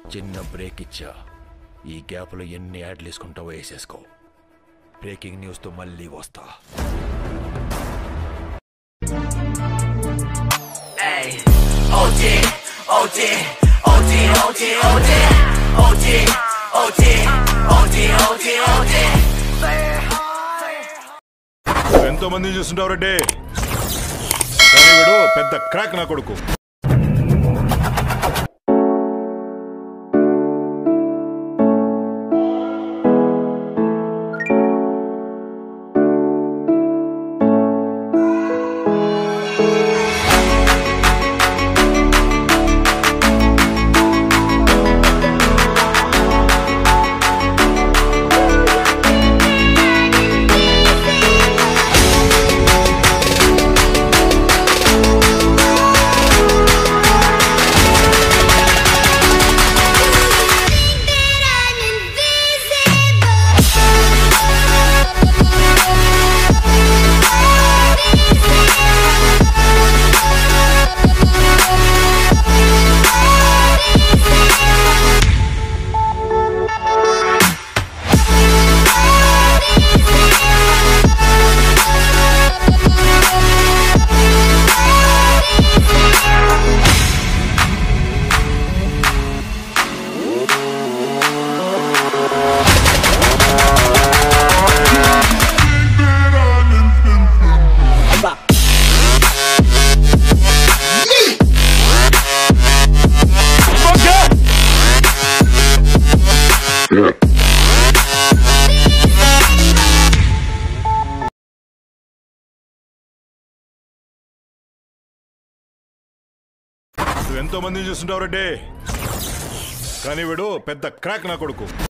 చిన్న బ్రేక్ ఇచ్చా ఈ గ్యాప్లో ఎన్ని యాడ్లు వేసుకుంటావో వేసేసుకో బ్రేకింగ్ న్యూస్తో మళ్ళీ వస్తా OG, OG, OG, OG, OG, OG, OG, OG, OG, OG. ఎంతో మందిని చూస్తుంటావు రెడ్డి కానీ వీడు పెద్ద క్రాక్ నా కొడుకు నువ్వు ఎంతో మందిని చూస్తుంటావు రెడ్డి కానీ వీడు పెద్ద క్రాక్ నా కొడుకు